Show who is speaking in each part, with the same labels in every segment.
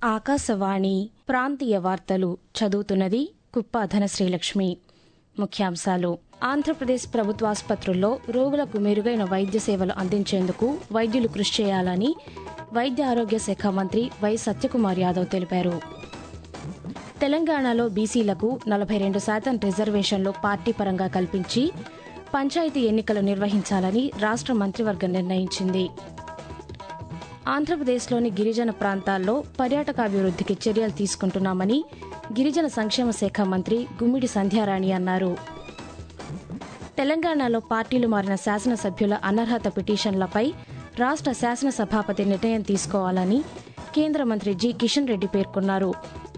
Speaker 1: ఆకాశవాణి ప్రాంతీయ వార్తలు చదువుతున్నది కుప్ప ధనశ్రీలక్ష్మి ముఖ్యాంశాలు ఆంధ్రప్రదేశ్ ప్రభుత్వాసుపత్రుల్లో రోగులకు మెరుగైన వైద్య సేవలు అందించేందుకు వైద్యులు కృషి చేయాలని వైద్య ఆరోగ్య శాఖ మంత్రి వై సత్యకుమార్ యాదవ్ తెలిపారు తెలంగాణలో బీసీలకు నలభై రెండు శాతం రిజర్వేషన్లు పార్టీ పరంగా కల్పించి పంచాయతీ ఎన్నికలు నిర్వహించాలని రాష్ట్ర మంత్రివర్గం నిర్ణయించింది ఆంధ్రప్రదేశ్లోని గిరిజన ప్రాంతాల్లో పర్యాటకాభివృద్ధికి చర్యలు తీసుకుంటున్నామని గిరిజన సంక్షేమ శాఖ మంత్రి గుమ్మిడి సంధ్యారాణి అన్నారు తెలంగాణలో పార్టీలు మారిన శాసనసభ్యుల అనర్హత పిటిషన్లపై రాష్ట్ర శాసనసభాపతి నిర్ణయం తీసుకోవాలని కేంద్ర మంత్రి జి కిషన్ రెడ్డి పేర్కొన్నారు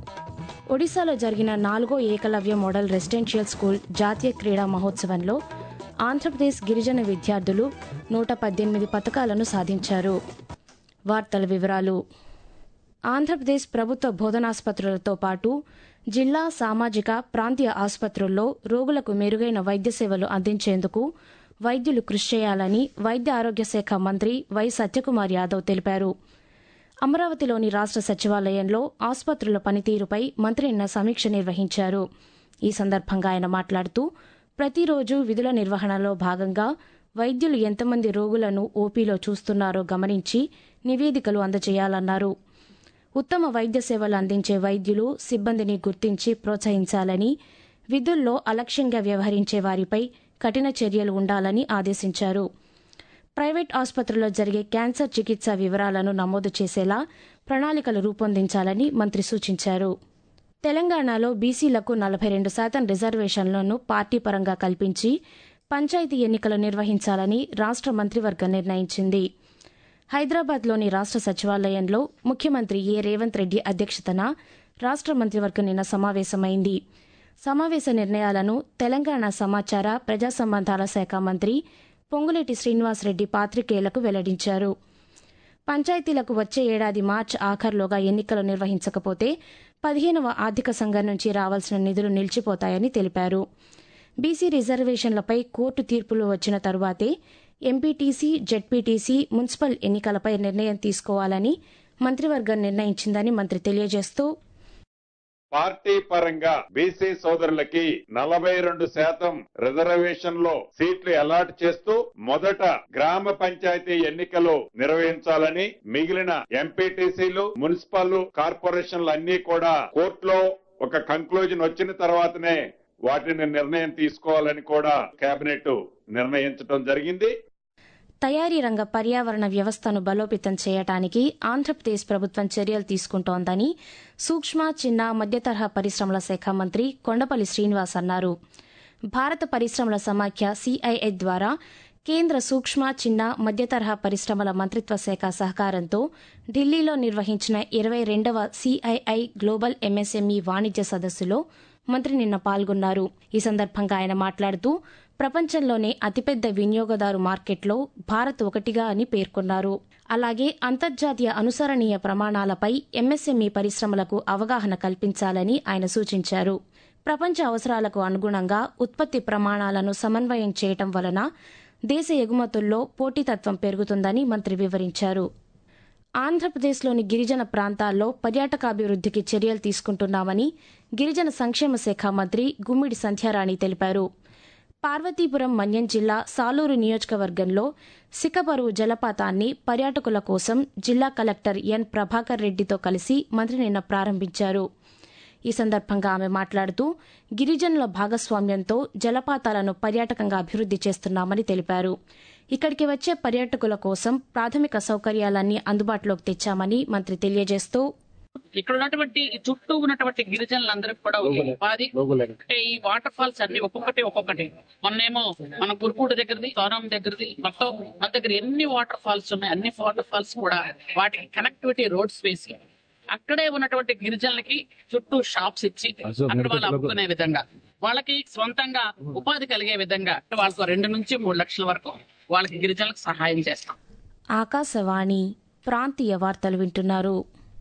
Speaker 1: ఒడిశాలో జరిగిన నాలుగో ఏకలవ్య మోడల్ రెసిడెన్షియల్ స్కూల్ జాతీయ క్రీడా మహోత్సవంలో ఆంధ్రప్రదేశ్ గిరిజన విద్యార్థులు నూట పద్దెనిమిది పథకాలను సాధించారు వార్తల వివరాలు ఆంధ్రప్రదేశ్ ప్రభుత్వ బోధనాసుపత్రులతో పాటు జిల్లా సామాజిక ప్రాంతీయ ఆసుపత్రుల్లో రోగులకు మెరుగైన వైద్య సేవలు అందించేందుకు వైద్యులు కృషి చేయాలని వైద్య ఆరోగ్య శాఖ మంత్రి వై సత్యకుమార్ యాదవ్ తెలిపారు అమరావతిలోని రాష్ట్ర సచివాలయంలో ఆసుపత్రుల పనితీరుపై మంత్రి నిన్న సమీక్ష నిర్వహించారు ఈ సందర్భంగా ఆయన మాట్లాడుతూ ప్రతిరోజు విధుల నిర్వహణలో భాగంగా వైద్యులు ఎంతమంది రోగులను ఓపీలో చూస్తున్నారో గమనించి నివేదికలు అందజేయాలన్నారు ఉత్తమ వైద్య సేవలు అందించే వైద్యులు సిబ్బందిని గుర్తించి ప్రోత్సహించాలని విధుల్లో అలక్ష్యంగా వ్యవహరించే వారిపై కఠిన చర్యలు ఉండాలని ఆదేశించారు ప్రైవేట్ ఆసుపత్రుల్లో జరిగే క్యాన్సర్ చికిత్స వివరాలను నమోదు చేసేలా ప్రణాళికలు రూపొందించాలని మంత్రి సూచించారు తెలంగాణలో బీసీలకు నలభై రెండు శాతం రిజర్వేషన్లను పార్టీ పరంగా కల్పించి పంచాయతీ ఎన్నికలు నిర్వహించాలని రాష్ట్ర మంత్రివర్గం నిర్ణయించింది హైదరాబాద్లోని రాష్ట్ర సచివాలయంలో ముఖ్యమంత్రి ఏ రేవంత్ రెడ్డి అధ్యక్షతన రాష్ట్ర మంత్రివర్గం నిన్న సమావేశమైంది సమావేశ నిర్ణయాలను తెలంగాణ సమాచార ప్రజా సంబంధాల శాఖ మంత్రి పొంగులేటి శ్రీనివాసరెడ్డి పాత్రికేయులకు వెల్లడించారు పంచాయతీలకు వచ్చే ఏడాది మార్చి ఆఖరులోగా ఎన్నికలు నిర్వహించకపోతే పదిహేనవ ఆర్థిక సంఘం నుంచి రావాల్సిన నిధులు నిలిచిపోతాయని తెలిపారు బీసీ రిజర్వేషన్లపై కోర్టు తీర్పులు వచ్చిన తరువాతే ఎంపీటీసీ జెడ్పీటీసీ మున్సిపల్ ఎన్నికలపై నిర్ణయం తీసుకోవాలని మంత్రివర్గం నిర్ణయించిందని మంత్రి తెలియజేస్తూ
Speaker 2: పార్టీ పరంగా బీసీ సోదరులకి నలభై రెండు శాతం రిజర్వేషన్ లో సీట్లు అలాట్ చేస్తూ మొదట గ్రామ పంచాయతీ ఎన్నికలు నిర్వహించాలని మిగిలిన ఎంపీటీసీలు మున్సిపల్ కార్పొరేషన్లు అన్ని కూడా కోర్టులో ఒక కంక్లూజన్ వచ్చిన తర్వాతనే వాటిని నిర్ణయం తీసుకోవాలని కూడా కేబినెట్ నిర్ణయించడం జరిగింది
Speaker 1: తయారీ రంగ పర్యావరణ వ్యవస్థను బలోపేతం చేయడానికి ఆంధ్రప్రదేశ్ ప్రభుత్వం చర్యలు తీసుకుంటోందని సూక్ష్మ చిన్న మధ్యతరహా పరిశ్రమల శాఖ మంత్రి కొండపల్లి శ్రీనివాస్ అన్నారు భారత పరిశ్రమల సమాఖ్య సిఐఐ ద్వారా కేంద్ర సూక్ష్మ చిన్న మధ్యతరహా పరిశ్రమల మంత్రిత్వ శాఖ సహకారంతో ఢిల్లీలో నిర్వహించిన ఇరవై రెండవ సిఐఐ గ్లోబల్ ఎంఎస్ఎంఈ వాణిజ్య సదస్సులో మంత్రి నిన్న పాల్గొన్నారు ఈ సందర్భంగా ఆయన మాట్లాడుతూ ప్రపంచంలోనే అతిపెద్ద వినియోగదారు మార్కెట్లో భారత్ ఒకటిగా అని పేర్కొన్నారు అలాగే అంతర్జాతీయ అనుసరణీయ ప్రమాణాలపై ఎంఎస్ఎంఈ పరిశ్రమలకు అవగాహన కల్పించాలని ఆయన సూచించారు ప్రపంచ అవసరాలకు అనుగుణంగా ఉత్పత్తి ప్రమాణాలను సమన్వయం చేయటం వలన దేశ ఎగుమతుల్లో పోటీతత్వం పెరుగుతుందని మంత్రి వివరించారు ఆంధ్రప్రదేశ్లోని గిరిజన ప్రాంతాల్లో పర్యాటకాభివృద్ధికి చర్యలు తీసుకుంటున్నామని గిరిజన సంక్షేమ శాఖ మంత్రి గుమ్మిడి సంధ్యారాణి తెలిపారు పార్వతీపురం మన్యం జిల్లా సాలూరు నియోజకవర్గంలో సికపరువు జలపాతాన్ని పర్యాటకుల కోసం జిల్లా కలెక్టర్ ఎన్ ప్రభాకర్ రెడ్డితో కలిసి మంత్రి నిన్న ప్రారంభించారు ఈ సందర్భంగా ఆమె మాట్లాడుతూ గిరిజనుల భాగస్వామ్యంతో జలపాతాలను పర్యాటకంగా అభివృద్ది చేస్తున్నామని తెలిపారు ఇక్కడికి వచ్చే పర్యాటకుల కోసం ప్రాథమిక సౌకర్యాలన్నీ అందుబాటులోకి తెచ్చామని మంత్రి తెలియజేస్తూ
Speaker 3: ఇక్కడ ఉన్నటువంటి ఈ చుట్టూ ఉన్నటువంటి గిరిజనులందరికీ కూడా ఒక ఉపాధి అంటే ఈ వాటర్ ఫాల్స్ అన్ని ఒక్కొక్కటి ఒక్కొక్కటి మొన్నేమో మన గురుపూడి దగ్గరది సోనం దగ్గరది మొత్తం మన దగ్గర ఎన్ని వాటర్ ఫాల్స్ ఉన్నాయి అన్ని వాటర్ ఫాల్స్ కూడా వాటికి కనెక్టివిటీ రోడ్స్ వేసి అక్కడే ఉన్నటువంటి గిరిజనులకి చుట్టూ షాప్స్ ఇచ్చి అక్కడ వాళ్ళు అమ్ముకునే విధంగా వాళ్ళకి సొంతంగా ఉపాధి కలిగే విధంగా వాళ్ళకు రెండు నుంచి మూడు లక్షల వరకు వాళ్ళకి గిరిజనులకు సహాయం చేస్తాం
Speaker 1: ఆకాశవాణి ప్రాంతీయ వార్తలు వింటున్నారు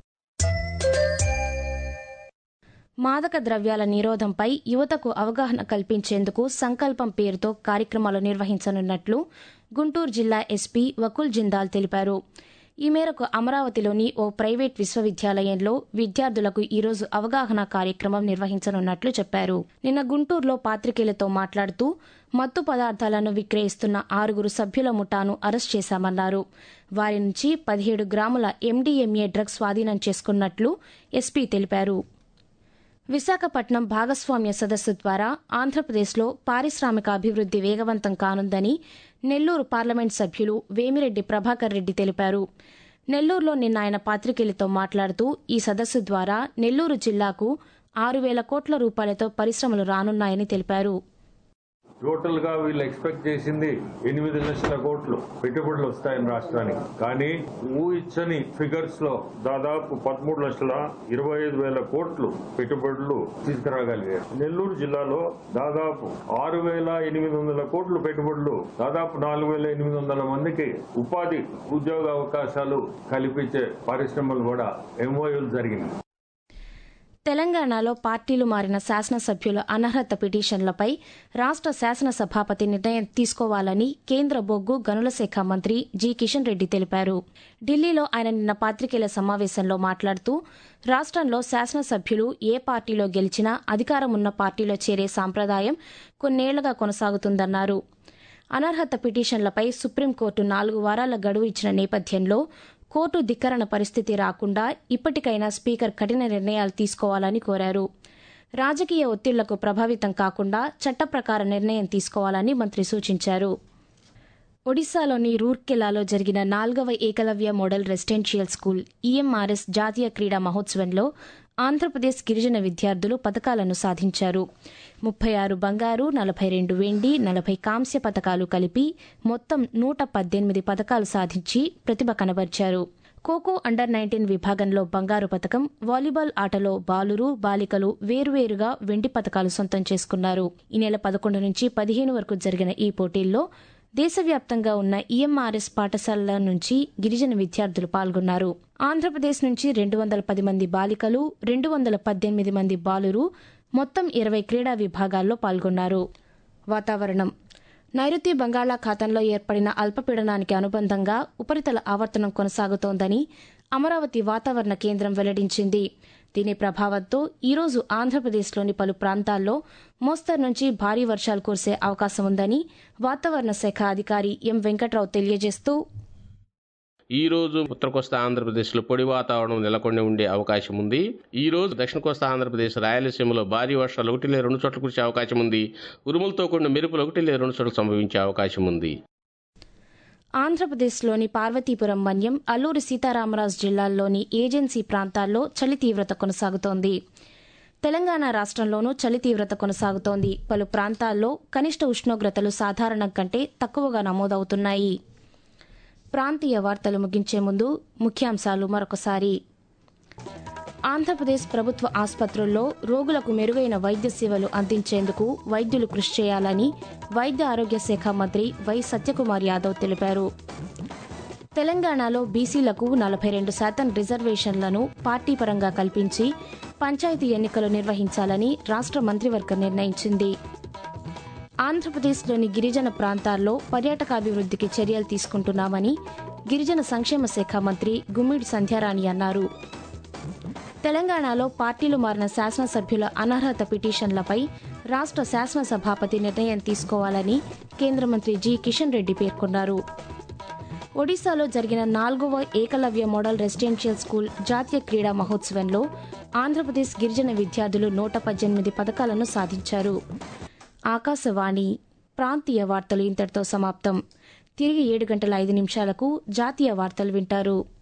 Speaker 1: మాదక ద్రవ్యాల నిరోధంపై యువతకు అవగాహన కల్పించేందుకు సంకల్పం పేరుతో కార్యక్రమాలు నిర్వహించనున్నట్లు గుంటూరు జిల్లా ఎస్పీ వకుల్ జిందాల్ తెలిపారు ఈ మేరకు అమరావతిలోని ఓ ప్రైవేట్ విశ్వవిద్యాలయంలో విద్యార్థులకు ఈరోజు అవగాహన కార్యక్రమం నిర్వహించనున్నట్లు చెప్పారు నిన్న గుంటూరులో పాత్రికేయులతో మాట్లాడుతూ మత్తు పదార్థాలను విక్రయిస్తున్న ఆరుగురు సభ్యుల ముఠాను అరెస్ట్ చేశామన్నారు వారి నుంచి పదిహేడు గ్రాముల ఎండీఎంఏ డ్రగ్స్ స్వాధీనం చేసుకున్నట్లు ఎస్పీ తెలిపారు విశాఖపట్నం భాగస్వామ్య సదస్సు ద్వారా ఆంధ్రప్రదేశ్లో పారిశ్రామిక అభివృద్ది వేగవంతం కానుందని నెల్లూరు పార్లమెంట్ సభ్యులు వేమిరెడ్డి ప్రభాకర్ రెడ్డి తెలిపారు నెల్లూరులో నిన్న ఆయన పాత్రికేయులతో మాట్లాడుతూ ఈ సదస్సు ద్వారా నెల్లూరు జిల్లాకు ఆరు వేల కోట్ల రూపాయలతో పరిశ్రమలు రానున్నాయని తెలిపారు
Speaker 4: టోటల్ గా వీళ్ళు ఎక్స్పెక్ట్ చేసింది ఎనిమిది లక్షల కోట్లు పెట్టుబడులు వస్తాయని రాష్ట్రానికి కానీ ఊహించని ఫిగర్స్ లో దాదాపు పదమూడు లక్షల ఇరవై ఐదు వేల కోట్లు పెట్టుబడులు తీసుకురాగలిగారు నెల్లూరు జిల్లాలో దాదాపు ఆరు వేల ఎనిమిది వందల కోట్లు పెట్టుబడులు దాదాపు నాలుగు వేల ఎనిమిది వందల మందికి ఉపాధి ఉద్యోగ అవకాశాలు కల్పించే పరిశ్రమలు కూడా ఎంఓయూలు జరిగినాయి
Speaker 1: తెలంగాణలో పార్టీలు మారిన శాసనసభ్యుల అనర్హత పిటిషన్లపై రాష్ట శాసనసభాపతి నిర్ణయం తీసుకోవాలని కేంద్ర బొగ్గు గనుల శాఖ మంత్రి జి కిషన్ రెడ్డి తెలిపారు ఢిల్లీలో ఆయన నిన్న పాత్రికేయుల సమావేశంలో మాట్లాడుతూ రాష్ట్రంలో శాసనసభ్యులు ఏ పార్టీలో గెలిచినా అధికారం ఉన్న పార్టీలో చేరే సాంప్రదాయం కొన్నేళ్లుగా కొనసాగుతుందన్నారు అనర్హత పిటిషన్లపై సుప్రీంకోర్టు నాలుగు వారాల గడువు ఇచ్చిన నేపథ్యంలో కోర్టు ధిక్కరణ పరిస్థితి రాకుండా ఇప్పటికైనా స్పీకర్ కఠిన నిర్ణయాలు తీసుకోవాలని కోరారు రాజకీయ ఒత్తిళ్లకు ప్రభావితం కాకుండా చట్ట ప్రకార నిర్ణయం తీసుకోవాలని మంత్రి సూచించారు ఒడిశాలోని రూర్కెలాలో జరిగిన నాల్గవ Eklavya model residential school EMRS జాతీయ క్రీడా మహోత్సవంలో ఆంధ్రప్రదేశ్ గిరిజన విద్యార్థులు పథకాలను సాధించారు ముప్పై ఆరు బంగారు నలభై రెండు వెండి నలభై కాంస్య పథకాలు కలిపి మొత్తం నూట పద్దెనిమిది పథకాలు సాధించి ప్రతిభ కనబర్చారు ఖోఖో అండర్ నైన్టీన్ విభాగంలో బంగారు పథకం వాలీబాల్ ఆటలో బాలురు బాలికలు వేరువేరుగా వెండి పథకాలు సొంతం చేసుకున్నారు ఈ నెల పదకొండు నుంచి పదిహేను వరకు జరిగిన ఈ పోటీల్లో దేశవ్యాప్తంగా ఉన్న ఈఎంఆర్ఎస్ పాఠశాలల నుంచి గిరిజన విద్యార్థులు పాల్గొన్నారు ఆంధ్రప్రదేశ్ నుంచి రెండు వందల పది మంది బాలికలు రెండు వందల పద్దెనిమిది మంది బాలురు మొత్తం ఇరవై క్రీడా విభాగాల్లో పాల్గొన్నారు వాతావరణం నైరుతి బంగాళాఖాతంలో ఏర్పడిన అల్పపీడనానికి అనుబంధంగా ఉపరితల ఆవర్తనం కొనసాగుతోందని అమరావతి వాతావరణ కేంద్రం వెల్లడించింది దీని ప్రభావంతో ఈరోజు ఆంధ్రప్రదేశ్లోని పలు ప్రాంతాల్లో మోస్తరు నుంచి భారీ వర్షాలు కురిసే అవకాశం ఉందని వాతావరణ శాఖ అధికారి ఎం వెంకట్రావు తెలియజేస్తూ
Speaker 5: ఈ రోజు ఉత్తర కోస్తా ఆంధ్రప్రదేశ్లో పొడి వాతావరణం నెలకొని ఉండే అవకాశం ఉంది ఈ రోజు దక్షిణ కోస్తా ఆంధ్రప్రదేశ్ రాయలసీమలో భారీ వర్షాలు ఒకటి లేదా రెండు చోట్ల కురిసే అవకాశం ఉంది ఉరుములతో కూడిన మెరుపులు ఒకటి లేదా రెండు చోట్ల సంభవించే అవకాశం ఉంది
Speaker 1: ఆంధ్రప్రదేశ్లోని పార్వతీపురం మన్యం అల్లూరి సీతారామరాజు జిల్లాల్లోని ఏజెన్సీ ప్రాంతాల్లో చలి తీవ్రత కొనసాగుతోంది తెలంగాణ రాష్ట్రంలోనూ చలి తీవ్రత కొనసాగుతోంది పలు ప్రాంతాల్లో కనిష్ట ఉష్ణోగ్రతలు సాధారణం కంటే తక్కువగా నమోదవుతున్నాయి ప్రాంతీయ వార్తలు ముగించే ముందు ముఖ్యాంశాలు మరొకసారి ఆంధ్రప్రదేశ్ ప్రభుత్వ ఆసుపత్రుల్లో రోగులకు మెరుగైన వైద్య సేవలు అందించేందుకు వైద్యులు కృషి చేయాలని వైద్య ఆరోగ్య శాఖ మంత్రి వై సత్యకుమార్ యాదవ్ తెలిపారు తెలంగాణలో బీసీలకు నలభై రెండు శాతం రిజర్వేషన్లను పార్టీ పరంగా కల్పించి పంచాయతీ ఎన్నికలు నిర్వహించాలని రాష్ట్ర మంత్రివర్గం నిర్ణయించింది ఆంధ్రప్రదేశ్లోని గిరిజన ప్రాంతాల్లో పర్యాటకాభివృద్ధికి చర్యలు తీసుకుంటున్నామని గిరిజన సంక్షేమ శాఖ మంత్రి గుమ్మిడి సంధ్యారాణి అన్నారు తెలంగాణలో పార్టీలు మారిన శాసనసభ్యుల అనర్హత పిటిషన్లపై రాష్ట్ర శాసనసభాపతి నిర్ణయం తీసుకోవాలని కేంద్ర మంత్రి జి కిషన్ రెడ్డి పేర్కొన్నారు ఒడిశాలో జరిగిన నాలుగవ ఏకలవ్య మోడల్ రెసిడెన్షియల్ స్కూల్ జాతీయ క్రీడా మహోత్సవంలో ఆంధ్రప్రదేశ్ గిరిజన విద్యార్థులు నూట పద్దెనిమిది పథకాలను సాధించారు ఆకాశవాణి ప్రాంతీయ వార్తలు ఇంతటితో సమాప్తం తిరిగి ఏడు గంటల ఐదు నిమిషాలకు జాతీయ వార్తలు వింటారు